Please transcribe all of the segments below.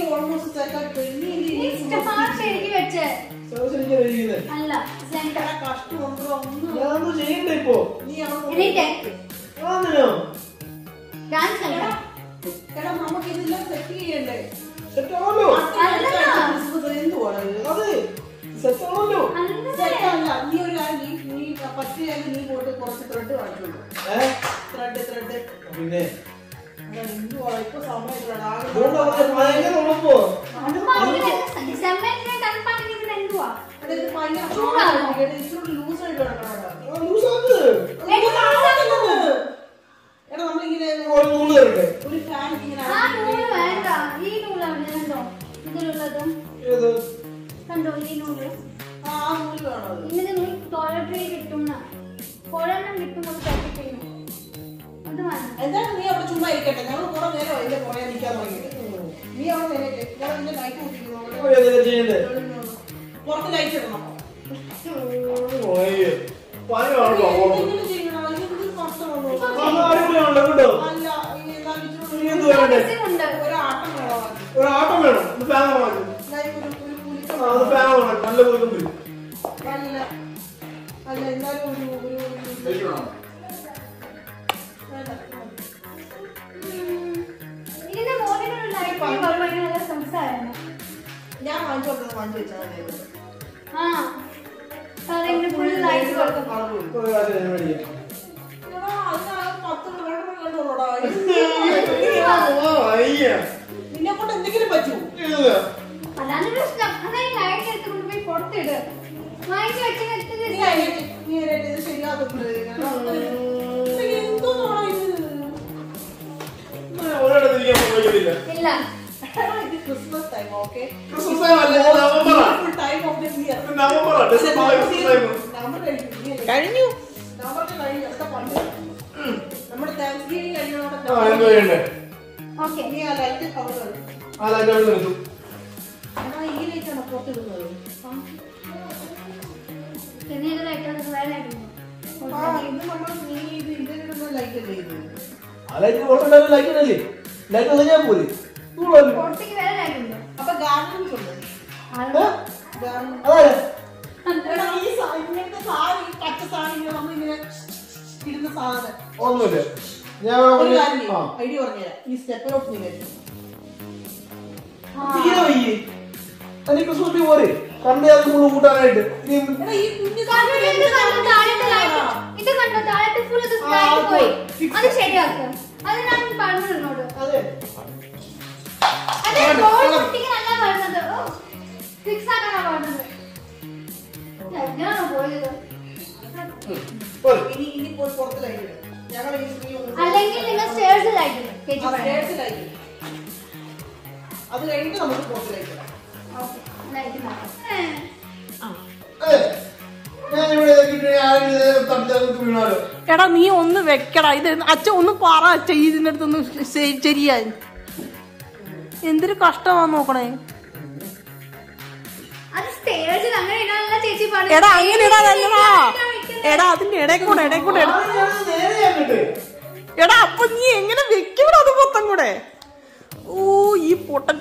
Almost സെറ്റായിട്ട് ഇനി ഇനി നീ ഇഷ്ടമാണ് ശരിക്കും വെച്ചേ ശരിക്കും കഴിയുന്നത് അല്ല സെന്റർ കഷ്ടമുണ്ടോ ഒന്നും ഞാനൊന്നും ചെയ്യണ്ട ഇപ്പൊ നീ അവിടെ എണീറ്റേ ആന്നോ ഡാൻസ് കളിക്കാം എടാ നമുക്ക് ഇതെല്ലാം സെറ്റ് ചെയ്യണ്ടേ സെറ്റ് ആണല്ലോ എന്തുവാണ് അതെ സെറ്റ് ആണല്ലോ സെറ്റല്ല നീ ഒരു കാര്യം നീ നീ പറ്റിയാലും നീ പോയിട്ട് കുറച്ച് ത്രെഡ് കാണിച്ചോളൂ ഏഹ് ത്രെഡ് ത്രെഡ് പിന്നെ എന്തുവാ ഇപ്പൊ സമയത്തിലാണ് അതുകൊണ്ട് അവർക്ക് ഭയങ്കര ഉറപ്പോ ഡിസംബറിന് തണുപ്പാണെങ്കിൽ പിന്നെ എന്തുവാ ഇത് ഭയങ്കര ചൂടാണോ? ഇച്ചിരി ലൂസ് ആയിട്ട് കിടക്കണം ലൂസാക്ക് എടാ നമ്മളിങ്ങനെ ഒരു നൂല് തരട്ടെ ഒരു ഫാൻ ഇങ്ങനെ ആ നൂല് വേണ്ട ഈ നൂലാണ് കണ്ടോ ഇതിലുള്ളതും ഏത് കണ്ടോ ഈ നൂല് ആ ആ നൂല് വേണം അത് ഇങ്ങനെ നൂൽ ടോയ്ലറ്ററി കിട്ടുന്ന ഒരെണ്ണം കിട്ടുമ്പോൾ പാക്ക് ചെയ്യും അത് വേണം എന്താണ് നീ അവിടെ ചുമ്മാ ഇരിക്കട്ടെ ഞങ്ങൾ കുറെ നേരം അതിന്റെ പുറകെ നിൽക്കാൻ തുടങ്ങിയിട്ട് നീ അവിടെ നേരെ ഞാൻ നിന്റെ ലൈറ്റ് ഓ, ഏതൊക്കെ ചെയ്യണ്ടേ പുറത്ത് ലൈറ്റ് ഇടണം ഓയ്യ്. പനി കാണുമ്പോ ഓടും. ഇങ്ങനെ ചെയ്യണം ഇത് കഷ്ടമാണോ ആ, അടിപൊളിയാണല്ലോ കേട്ടോ അല്ല ഈ എന്നാലും ഇച്ചിരി ഇനി എന്ത് വേണ്ടേ ഉണ്ട് ഒരു ആട്ടം വേണം ഒരു ആട്ടം വേണം ഇത് ഫാൻ വാങ്ങി ലൈറ്റ് ഒരു ഒരു കുലിക്ക ആ, അത് ഫാൻ വാങ്ങണം നല്ല കുലുക്കം വരും അല്ല അല്ല എന്നാലും ഒരു ഒരു ഒരു- ശരിയാണോ വേണ്ട. ഇതിന്റെ മോളിലുള്ള ലൈറ്റ് വളരെ നല്ല സംസാരമാണ് ഞാൻ വാങ്ങിച്ചോട്ടെ വാങ്ങിച്ചു വെച്ചാൽ മതി ആ അതിങ്ങനെ ഫുൾ ലൈറ്റ് കൊടുക്കും കളർ കൊടുക്കും ഒരു കാര്യം ഞാൻ മേടിക്കാം. എടാ, അതിനകത്ത് പത്ത് രൂപയുടെ കണ്ടുള്ളൂടാ. ആ, അയ്യ. നിന്നെ കൊണ്ട് എന്തെങ്കിലും പറ്റൂ ഇല്ല. അതാണ് പ്രശ്നം അതായത് ലൈറ്റ് എടുത്ത് കൊണ്ടുപോയി പുറത്തിട് വാങ്ങിച്ചു വെച്ച് നീ വെച്ചത് അതിനെ- നീ അതിനെ ഇത് ശരിയാക്കത്തില്ല. ഇത് എന്തോന്നാടാ ഇത്? ഞാൻ ഒരിടത്ത് ഇരിക്കാൻ സമ്മതിക്കത്തില്ല. ഇല്ല എടാ, ഇത് Christmas time okay Christmas time അല്ല, ഇത് നവംബറാ. ടൈം ഓഫ് ദ ഇയർ ഇത് നവംബറാ. ഡിസംബർ ആയി ക്രിസ്മസ് ടൈം. കഴിഞ്ഞു നവംബറിൽ കഴിഞ്ഞു അതൊക്കെ പണ്ട് നമ്മുടെ താങ്ക്സ് ഗിവിംഗ് ആ, കഴിഞ്ഞോടെ എന്ത് ചെയ്യണ്ടേ? ഓക്കെ നീ ആ ലൈറ്റ് കവർ ആ, ലൈറ്റ് അവിടെ നിർത്തും. എന്നാ ഈ ലൈറ്റ് ആണ് പുറത്തിടുന്നത് പിന്നെ ഇത് ലൈറ്റ് വേറെ ലൈറ്റ് ആ ഇത് നമ്മൾ നീ ഇത് ഇതിലിടുന്ന ലൈറ്റ് അല്ലേ ഇത് ആ ലൈറ്റ് പുറത്തുണ്ടായിരുന്ന ലൈറ്റ് ഇടല്ലേ? ലൈറ്റ് തെളിഞ്ഞാ പോരെ? ചൂടല്ലേ? പുറത്തേക്ക് വേറെ ലൈറ്റ് ഉണ്ട് അപ്പൊ ഗാർഡൻസ് ഉണ്ട് ഏ? ഗാർഡൻ അതാരാ? എടാ, ഈ സാ- ഇങ്ങനത്തെ സാരി പച്ച സാരി ഇങ്ങനെ നമ്മളിങ്ങനെ ഇടുന്ന സാധനം ഒന്നുമില്ല ഞാൻ ഇവിടെ ഒരു വന്ന് കാര്യം ആ. ഐഡിയ പറഞ്ഞുതരാം ഈ സ്റ്റെപ്പർ ഓഫ് നിങ്ങൾ തീരെ വയ്യേ എനിക്ക് ക്രിസ്മസ് ട്രീ പോരെ കണ്ടേ അത് മുഴുവൻ കൂട്ടാനായിട്ട് ഇനി എടാ ഈ കുഞ്ഞു കണ്ടോ, ഇത് കണ്ടോ, താഴത്തെ ലൈറ്റ് ഇത് കണ്ടോ താഴത്തെ ഫുൾ ഇത് ആ, ലൈറ്റ് അത് പോയി fix അത് ശരിയാക്കും അത് ഞാൻ പറഞ്ഞു നിന്നോട് അതെ അതെ ഗോൾ പൊട്ടിക്കാനല്ല പറഞ്ഞത് ഫിക്സ് ആക്കാനാ പറഞ്ഞത് എങ്ങനെയാണോ പോയത് പോരെ ഇനി ഇനി പോയി പുറത്ത് ലൈറ്റ് ഇടും ഞങ്ങൾ ഈ ഈ ഒന്ന് അല്ലെങ്കിൽ നിങ്ങൾ സ്റ്റേഴ്സ് ലൈറ്റ് കേറ്റി ആ പറയാം stairs light ഇടും. അത് കഴിഞ്ഞിട്ട് നമുക്ക് പുറത്ത് ലൈറ്റ് ഇടാം ഓക്കെ ലൈറ്റ് മാറ്റാം ഏ, ഞാൻ ഇവിടെ ഇതാക്കിയിട്ട് ആരെങ്കിലും തട്ടിച്ചാൽ വീണാലോ എടാ നീ ഒന്ന് വെക്കടാ ഇത് അച്ഛൻ ഒന്ന് പറ അച്ഛ ഇതിന്റെ അടുത്തൊന്ന് ശരിയായി എന്തൊരു കഷ്ടമാ നോക്കണേ അത് സ്റ്റേഴ്സിൽ അങ്ങനെ ഇടാനുള്ള ചേച്ചി പറഞ്ഞു എടാ അങ്ങനെ ഇടാതല്ലടാ എടാ അതിന്റെ ഇടയിൽ കൂടെ ഇടയിൽ കൂടെ ഇട- ആരെങ്കിലും നേരെ അങ്ങോട്ട് എടാ അപ്പൊ നീ എങ്ങനെ വെക്കൂടാ അത് മൊത്തം കൂടെ ഓ ഈ പൊട്ടൻ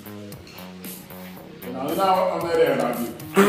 അതിനാ നേരെ ഇടാക്കി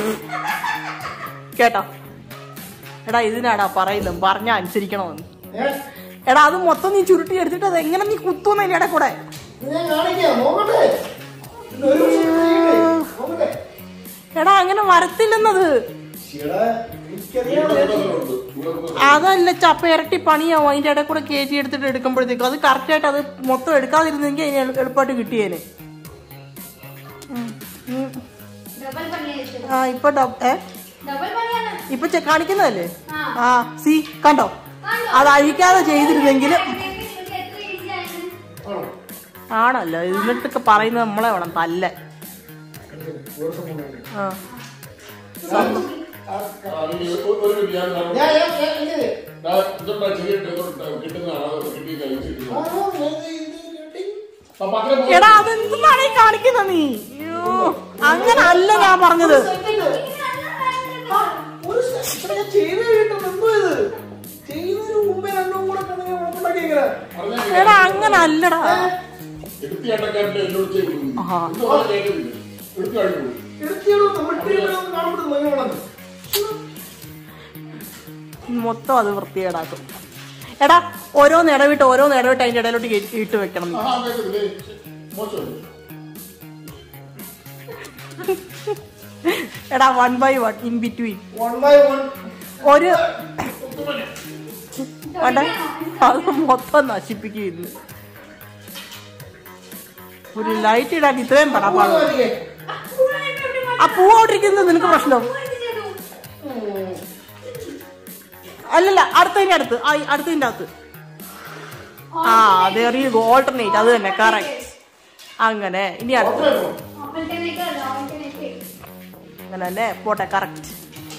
കേട്ടോ എടാ ഇതിനാടാ പറയുന്നത് പറഞ്ഞ അനുസരിക്കണമെന്ന് ഏ, എടാ അത് മൊത്തം നീ ചുരുട്ടി എടുത്തിട്ട് അത് എങ്ങനെ നീ കുത്തുന്ന ഇടയിൽ കൂടെ ഇത് ഞാൻ കാണിക്കാം നോക്കട്ടെ ഇത് ഒരു വർഷം ചെയ്യട്ടെ നോക്കട്ടെ എടാ അങ്ങനെ വരത്തില്ലെന്നത് ശ്ശെടാ, എനിക്കറിയാം ഉണ്ട് ഇവിടെ അതല്ല ചപ്പ ഇരട്ടി പണിയാവും അതിന്റെ ഇടയിൽ കൂടെ കെ ജി എടുത്തിട്ട് എടുക്കുമ്പോഴത്തേക്കും അത് കറക്റ്റ് ആയിട്ട് അത് മൊത്തം എടുക്കാതിരുന്നെങ്കിൽ അതിന് എളു- എളുപ്പമായിട്ട് കിട്ടിയേനെ ഉം. ഉം. ഡബിൾ പണിയാണ് ആ ഇപ്പൊ ഡബ് ഏ ഡബിൾ പണിയാണ് ഇപ്പൊ ചെ- കാണിക്കുന്നതല്ലേ ആ. ആ സി കണ്ടോ കണ്ടോ? അത് അഴിക്കാതെ ചെയ്തിരുന്നെങ്കിൽ നിങ്ങൾക്ക് എത്ര ഈസി ആയിരുന്നു ആണോ? ആണല്ലോ ഇതിനടുത്തൊക്കെ പറയുന്നത് നമ്മളെ വേണം തല്ല ഒരു വർഷം മുന്നേ. ആ ആ, ഈ ഒരു- ഒരു മിനിറ്റ് ഞാൻ ഞാൻ- ഞാൻ- ഞാൻ ഇങ്ങനെ. ദാ ഇതുണ്ടാ ചെറിയ ഇതുണ്ടാ കിട്ടുന്നതാണ് അത് കിട്ടി ആ, കഴിച്ചിരിക്കുന്നത് ഞാൻ ഇത് കെട്ടി. അപ്പൊ അങ്ങനെ പോ- എടാ അതെന്താണ് ഈ കാണിക്കുന്ന നീ അയ്യോ അങ്ങനെ അല്ല ഞാൻ പറഞ്ഞത് ആ, ഒരു step ഇവിടെ ഞാൻ ചെയ്ത് കഴിഞ്ഞിട്ട് എന്തോ ഇത് ചെയ്യുന്നതിന് മുമ്പേ രണ്ടും കൂടെ കിടന്ന് ഞാൻ ഉണക്കുണ്ടാക്കി ഇങ്ങനെ. പറഞ്ഞാ എടാ അങ്ങനെ അല്ലടാ എടുത്ത് ചേട്ടക്കാരന്റെ എന്നോട് ചെയ്തു ആഹാ. ഇത് വളരെ കേൾക്കുന്നില്ല എടുത്ത് കഴിഞ്ഞു എടുത്തിടൂ നമ്മൾ ടീമിലൊന്നും കാണപ്പെടുന്നു എങ്ങനെയാണെന്ന് മൊത്തം അത് വൃത്തികേടാക്കും എടാ ഓരോന്ന് ഇടവിട്ട് ഓരോന്ന് ഇടവിട്ട് അതിന്റെ ഇടയിലോട്ട് കയറ്റി ഇട്ട് വെക്കണം നീ. ആ കേൾക്കുന്നില്ലേ മോശമല്ലേ എടാ one by one in between one by one ഒരു വേണ്ട അത് മൊത്തം നശിപ്പിക്കുന്നു ഒരു ലൈറ്റ് ഇടാൻ ഇത്രയും പടാ പാടും ആ പൂവോട്ടിരിക്കുന്നത് നിനക്ക് പ്രശ്നം അല്ലല്ല അടുത്തതിന്റെ അടുത്ത് ആ ഈ അടുത്തതിന്റെ അകത്ത് ആ അതെ ഓൾട്ടർനേറ്റ് അത് തന്നെ കറക്റ്റ് അങ്ങനെ ഇനി അടുത്ത് അങ്ങനെ അല്ലേ പോട്ടെ കറക്റ്റ്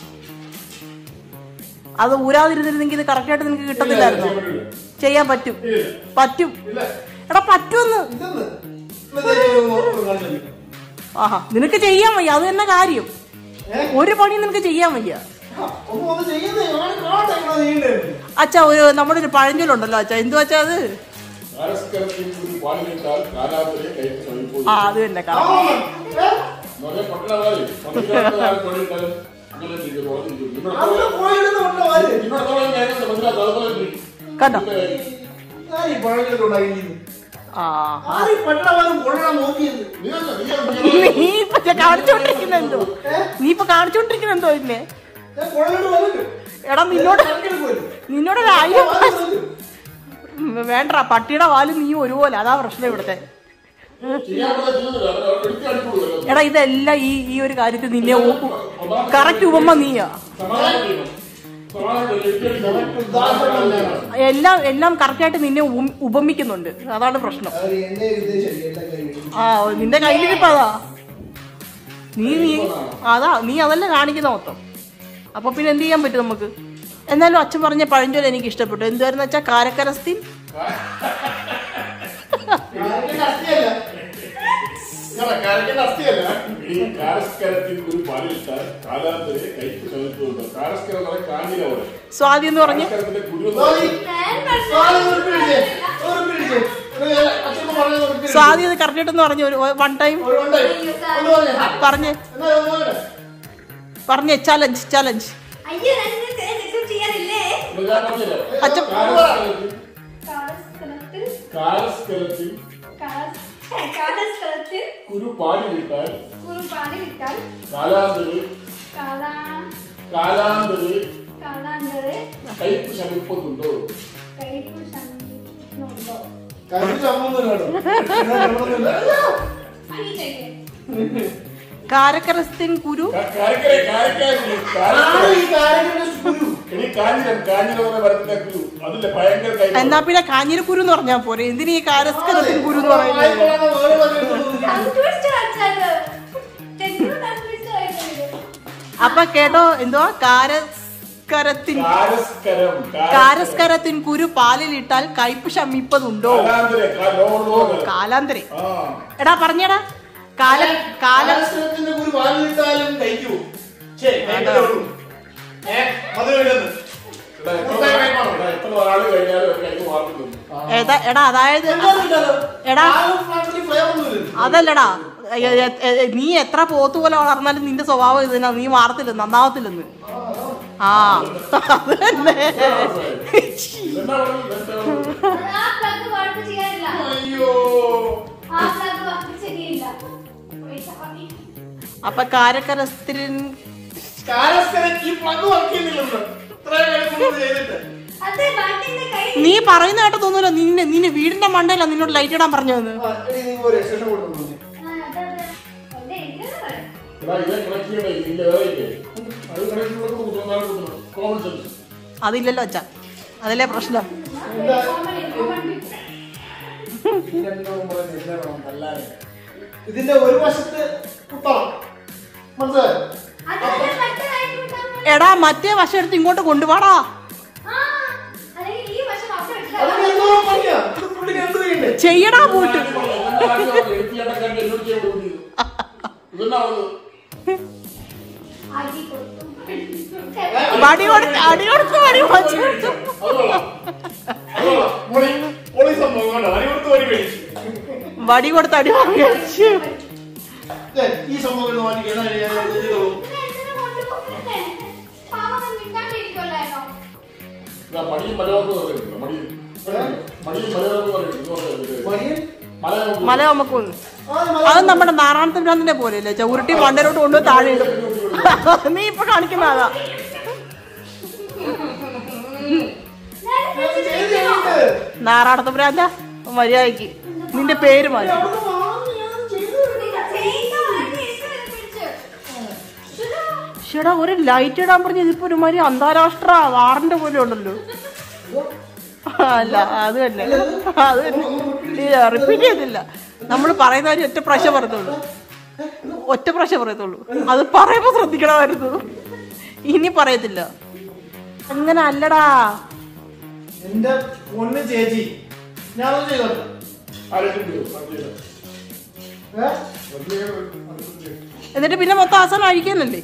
അത് ഊരാതിരുന്നിരുന്നെങ്കിൽ ഇത് കറക്റ്റ് ആയിട്ട് നിനക്ക് കിട്ടത്തില്ലായിരുന്നു ചെയ്യാൻ പറ്റും പറ്റും എടാ പറ്റുമെന്ന് ഇതെന്ന് ഇന്നത്തെ ഒരു ഒരു കളി. ആഹാ നിനക്ക് ചെയ്യാൻ വയ്യ അത് തന്നെ കാര്യം ഏ? ഒരു പണി നിനക്ക് ചെയ്യാൻ വയ്യ ആ, ഒന്ന് ഒന്ന് ചെയ്യുന്നേ ഞാൻ കാണട്ടെ എങ്ങനെ ചെയ്യണ്ടേ അച്ഛാ ഒരു നമ്മുടെ ഒരു പഴഞ്ചൊല്ലുണ്ടല്ലോ അച്ഛാ എന്തു വെച്ചാ അത് കാരസ്കരത്തിൽ ഒരു പാലിനിട്ടാൽ കാലാവധിയെ കൈക്ക് സമീപം ആ അത് തന്നെ ആ, കറക്റ്റ് ഏ? വളരെ പട്ടണമായി പട്ടികാലത്ത് ആരും പണിയിട്ടാലും അങ്ങനെ ഇരിക്കും, തുറന്നിരിക്കും. ഇവിടെ അതിന് പോയിടുന്നുണ്ടോ ആര് ഇവിടെ തോളം കാര്യങ്ങൾ മനസ്സിലാക്കാം അതുപോലെ ഇരിക്കും. കണ്ടോ ഇതിന്റെ ആര് ഈ പഴങ്ങളൊക്കെ ഉണ്ടാക്കിയത് ആ ആര് ഈ പട്ടണവാനും കൊള്ളാൻ നോക്കിയത് നീയല്ല, നീയാണ് നീ ഇപ്പൊ കാണിച്ചോണ്ടിരിക്കുന്ന എന്തോ നീ ഇപ്പൊ കാണിച്ചോണ്ടിരിക്കുന്ന എന്തോ ഇന്നെ ഞാൻ കൊള്ളോട് വന്നിട്ട് എടാ നിന്നോട് കണക്കെടുക്കുമല്ലോ. നിന്നോട് ഒരു ആയിരം ആ, പ്രാവശ്യം- വന്നിട്ട്. ഉം, വേണ്ടടാ പട്ടിയുടെ വാലും നീ ഒരുപോലെ അതാ പ്രശ്നം ഇവിടുത്തെ ചെയ്യാൻ പറഞ്ഞാൽ ചെയ്യുന്നില്ല. അത് എടുത്ത് കാണിക്കുള്ളൂ. എടാ ഇതെല്ലാം ഈ ഈ ഒരു കാര്യത്തിൽ നിന്നെ കറക്റ്റ് ഉപമ നീയാ സമാധാനം ചെയ്യണം. സമാധാനം ചെയ്യണം. എടുത്ത് കാണിക്കണം. ഉദാഹരണമല്ല. എല്ലാം എല്ലാം കറക്റ്റായിട്ട് നിന്നെ ഉപ- ഉപമിക്കുന്നുണ്ട് അതാണ് പ്രശ്നം അത് എന്നെ ഉദ്ദേശിച്ചത് എന്റെ കയ്യിൽ ആ നിന്റെ കയ്യിലിരിപ്പ അതാ നീ നീ അതാ നീ അതല്ല കാണിക്കുന്ന മൊത്തം അപ്പൊ പിന്നെ എന്ത് ചെയ്യാൻ പറ്റും നമുക്ക് എന്നാലും അച്ഛൻ പറഞ്ഞ പഴഞ്ചൊല്ല എനിക്ക് ഇഷ്ടപ്പെട്ടു എന്തുവായിരുന്നു വെച്ചാൽ കാരക്കരസ്തിൻ കാരക്കന്റെ അസ്ഥിയല്ല. ഇയാളെ കാരക്കന്റെ അസ്ഥിയല്ല. ഈ കാരസ്കരത്തിൽ ഒരു പാലിട്ടാൽ കാലാന്തരെ കൈക്ക് സമീപമുണ്ട് കാരസ്കരം എന്ന് പറഞ്ഞാൽ കാഞ്ഞിര പോലെ സ്വാതി എന്ന് പറഞ്ഞ് കാരസ്കരത്തിന്റെ കുരു എന്ന് സ്വാതി, പറഞ്ഞാൽ സ്വാതി ഒരു പിടിച്ചേ, ഒരു പിടിച്ചേ. ഒരു അച്ഛൻ പറഞ്ഞത് ഒരു പിടിച്ചേ. സ്വാതി അത് കറക്റ്റ് എന്ന് പറഞ്ഞു ഒരു വൺ ടൈം ഒരു ഉണ്ടായി. ഒന്ന് പറഞ്ഞേ. പറഞ്ഞ് എന്നാ ഒന്ന് പറഞ്ഞേ. പറഞ്ഞ് ചലഞ്ച് ചലഞ്ച് അയ്യോ ഞാൻ ചെയ്യാറില്ലേ ഇത് ഞാൻ പറഞ്ഞില്ലേ? അച്ഛൻ കാരസ്കരത്തിൽ കാലസ്ഥലത്തിൽ കാരസ്കരത്തിൽ കാലസ്ഥലത്തിൽ കുരു പാലിട്ടാൽ കുറുപാടി വിട്ടാൽ കാലാന്തരെ കാലാ കാലാന്തരെ കാലാന്തരെ കൈക്ക് സമീപമുണ്ടോ കൈപ്പ് സംബന്ധിക്കുന്നുണ്ടോ കയ്യിൽ ചമ്മൊന്നുമില്ല കേട്ടോ. എന്നാ ചമ്മൊന്നുമില്ല. അറിയിച്ചേക്കേ കാരക്കരസ്തിൻ കുരു കാരക്കര കാരക്കാരി ആര് ഈ കാരക്കന്റെ കുരു? ഇനി കാഞ്ഞിരം കാഞ്ഞിരം എന്ന് പറയുന്ന കുരു അതിന്റെ ഭയങ്കര കൈ എന്നാ പിന്നെ കാഞ്ഞിരക്കുരു എന്ന് പറഞ്ഞാ പോരെ എന്തിനീ ഈ കാരസ്കരത്തിൻ കുരു എന്ന് പറയുന്നത് ആയിക്കോളാന്ന് വേറെ പറഞ്ഞിട്ട് കൺഫ്യൂസ്ഡ് ആച്ചാല് തെറ്റു കൺഫ്യൂസ്ഡ് ആയിട്ടുണ്ട് അപ്പൊ കേട്ടോ എന്തുവാ കാരസ്കരത്തിൻ കാരസ്കരം കാരസ്കരത്തിൻ കുരു പാലിലിട്ടാൽ കയ്പ് ശമിപ്പതുണ്ടോ കാലാന്തരെ കാ- ലോക ലോക. കാലാന്തരെ ആ എടാ പറഞ്ഞടാ കാല കാല കാലസ്ഥലത്തിന്റെ കുരു വാലിട്ടാലും കഴിക്കൂ ഛേ, കഴിക്കലേ ഉള്ളൂ. ഏ, മധുരമില്ലെന്ന്. എടാ, എത്ര എടാ, എത്ര നാള് കഴിഞ്ഞാലും ഒരു കൈക്ക് മാറുന്നു ഏതാ എടാ അതായത് എന്താ ഇട്ടത്? എടാ. ആരും ഫ്ലാറ്റിൽ flavour ഒന്നുമില്ല. അതല്ലടാ എ- എ- എ- നീ എത്ര പോത്ത് പോലെ വളർന്നാലും നിന്റെ സ്വഭാവം ഇത് തന്നെ നീ മാറത്തില്ല നന്നാവത്തില്ലെന്ന് ആ അത് തന്നെ ഇതെന്നാ പറഞ്ഞത്? ഇതെന്താ പറഞ്ഞത്? ആ പ്ലഗ് വർക്ക് ചെയ്യാനില്ല അയ്യോ ആ പ്ലഗ് വർക്ക് ശരിയില്ല പൈസ മതി. അപ്പൊ കാരക്കരസ്തിൻ കാലസ്ഥലത്ത് ഈ plug work ചെയ്യുന്നില്ലെന്ന്. ഇത്രയും കാലം കൊണ്ട് ചെയ്തിട്ട്. അതെ ബാറ്റിന്റെ കൈ നീ പറയുന്ന കേട്ടോ തോന്നൂല നിന്നെ നിന്നെ വീടിന്റെ മണ്ടയില നിന്നോട് ലൈറ്റ് ഇടാൻ പറഞ്ഞതെന്ന് ആ, എടി, നീ ഒരു extension കൊടുത്തു തന്നെ. ആ, അതെ, അതെ. അതെ, ഇതിന് പറയാം. എടാ, ഇതേ connect ചെയ്യണേ, ഇതിന്റെ വേറെ ഇല്ലേ? അത് connect ചെയ്ത് കൊടുക്കണം, നാളെ കൊടുക്കണം. Common sense. അതില്ലല്ലോ അച്ഛാ അതല്ലേ പ്രശ്നം എന്താ? Common common bit. ഈ രണ്ടും കൂടെ നിന്നണം, തല്ലാനെ. ഇതിന്റെ ഒരു വശത്ത് കുത്തണം മനസ്സിലായോ അത് ഞാൻ മറ്റേ കൈക്ക് വിട്ടാൽ മതി. എടാ മറ്റേ വശം എടുത്ത് ഇങ്ങോട്ട് കൊണ്ടുപോടാ ആ, അല്ലെങ്കിൽ ഈ വശം അവിടെ വെച്ചാൽ അതിന് എന്തോ പണിയാ ഇത് പുള്ളിക്ക് എന്ത് ചെയ്യണ്ടേ ചെയ്യടാ പോയിട്ട് ഇതെന്നാ പറഞ്ഞത്? എടുത്ത് ചേട്ടക്കാരന്റെ എന്നോട് ചെയ്യാൻ കൊടുക്കുന്നത്. ഇതെന്നാ പറഞ്ഞത്? അടി കൊടുത്തു. വടി കൊടുത്ത് അടി കൊടുത്ത് വടി വച്ചു കൊടുത്തു അത് കൊള്ളാം. അത് കൊള്ളാം. പൊളി- പൊളി സംഭവം കേട്ടോ. അരി കൊടുത്ത് വരി മേടിച്ചു. വടി കൊടുത്ത് അടി വാങ്ങി അച്ചു ദേ, ഈ സംഭവം ഒന്ന് മാറ്റി എന്നാ ഞാൻ ഇത് ചെയ്തോളൂ. എന്തിനാ കൊണ്ടുപോകുന്നേ? പാവം അവൻ മിണ്ടാണ്ടിരിക്കുമല്ലായിരുന്നോ? ഇതാ മടിയും മലയാളം പറയുന്നത് മടിയും മടിയും മലയാളം പറയുന്നത് മടിയൻ? മലയാളം മല നമുക്ക് വന്നു ആ, മല- അത് നമ്മുടെ നാരായണത്തെ ഭ്രാന്തിനെ പോലെയല്ലേ ചുരുട്ടി മണ്ടലോട്ട് കൊണ്ടുപോയി താഴെ ഇടും നീ ഇപ്പൊ കാണിക്കുന്ന അതാ ഞാൻ ചെയ്ത് കഴിഞ്ഞിട്ട്. നാരായണത്തെ ഭ്രാന്ത മര്യാദക്ക് നിന്റെ പേര് മാറ്റി അവിടുന്ന് വാങ്ങി ഞാൻ ചെയ്ത്. നിങ്ങൾ ചെയ്യുന്ന ആരെയും ഇഷ്ടം പിടിച്ച്. ശുദ്ധ. ചേടാ ഒരു ലൈറ്റ് ഇടാൻ പറഞ്ഞ ഇതിപ്പോ ഒരുമാതിരി അന്താരാഷ്ട്ര വാറിന്റെ പോലെ ഉണ്ടല്ലോ അല്ല അത് തന്നെ അത് തന്നെ റിപ്പീറ്റ് ചെയ്തില്ല നമ്മൾ പറയുന്ന കാര്യം ഒറ്റ പ്രാവശ്യം പറയത്തുള്ളൂ ഒറ്റ പ്രാവശ്യം പറയത്തുള്ളൂ അത് പറയുമ്പോ ശ്രദ്ധിക്കണമായിരുന്നു ഇനി പറയത്തില്ല അങ്ങനെ അല്ലടാ എന്റെ പൊന്ന് ചേച്ചി ഞാനത് ചെയ്തോട്ടെ ആരെങ്കിലും ഏ? എന്നിട്ട് പിന്നെ മൊത്തം അവസാനം അഴിക്കാനല്ലേ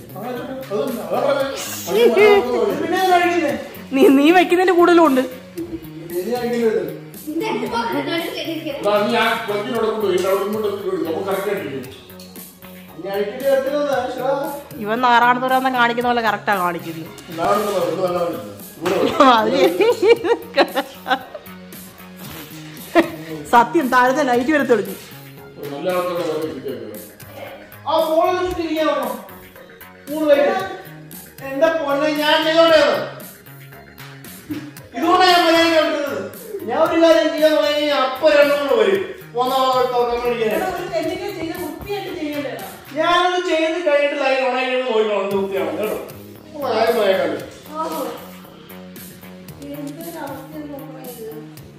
പിന്നെ ഞാൻ കഴിക്കുന്നേ നീ നീ വെക്കുന്നതിന്റെ കൂടുതലും ഉണ്ട് ഇനി കഴിക്കുന്നത് നിന്റെ ഇപ്പൊ എന്നോട് ചെയ്തിരിക്കുന്നത്. നീ ആ ക്ലബിനോട് കൊണ്ടുപോയി അവിടെ ഇങ്ങോട്ട് നമുക്ക് കറക്റ്റ് ആയിട്ടിരിക്കും ഇനി അഴിക്കിട്ട് കിടക്കുന്നത് ശ്രാ. ഇവൻ നാറാണത്തുരാന്ന് കാണിക്കുന്ന പോലെ കറക്റ്റാ കാണിക്കുന്നത് നാളെ നല്ലതാണ് ഇവിടെ അത് സത്യം താഴത്തെ ലൈറ്റ് വരെ തെളിഞ്ഞു നല്ല ആൾക്കാരുടെ വേറെ കിട്ടിയേക്കുന്നത് ആ ഫോണിൽ ഇരിക്കാൻ പറഞ്ഞു മൂന്ന് പേര് എന്റെ പൊന്നെ ഞാൻ ചെയ്തോട്ടെ അത്. ഇതുകൊണ്ടാണ് ഞാൻ മര്യാദ കണ്ടത് ഞാൻ ഒരു കാര്യം ചെയ്യാൻ തുടങ്ങി അപ്പൊ രണ്ടെണ്ണം വരും ഞാനത് ചെയ്ത് കഴിഞ്ഞിട്ട് ലൈൻ ഉണങ്ങി നോക്കണം വൃത്തിയാണ് കേട്ടോ ഓ, ആരും പറയാൻ ഓഹോ. എന്തൊരു അവസ്ഥയാണ് നോക്കണേ ഇത്.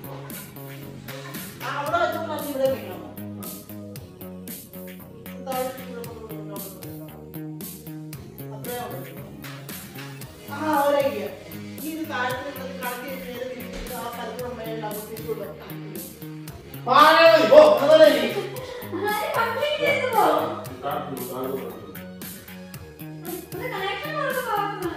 പാഴായി പോ അതല്ലേ ഇനി. ആരും complaint ചെയ്തു പോ. കാണില്ല ഇത് connection കൊടുത്ത് പോകണം.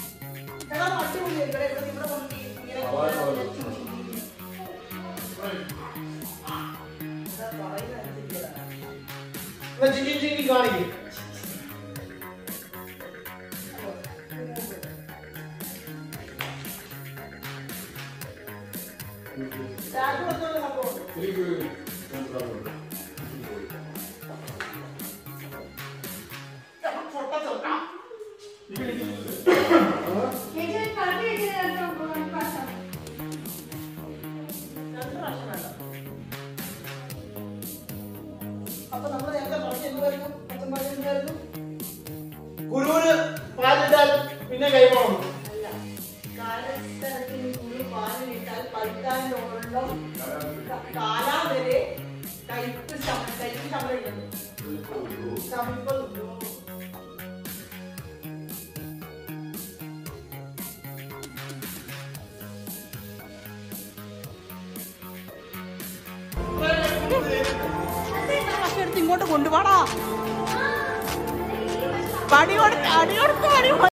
എന്നാ ചിക്കി ചിക്കി കാണിക്കും എനിക്ക് മനസ്സിലാവുന്നുണ്ട്. ചേച്ചി ഒരു പാട്ട് വെച്ച് തരാം ഒരു പ്രാവശ്യം. ഗുരുവിന് പാലിട്ടാൽ പിന്നെ കൈമാറും ഇങ്ങോട്ട് കൊണ്ടുപോടാ പടി കൊടുത്ത് അടി കൊടുത്ത് പടി കൊടുത്ത്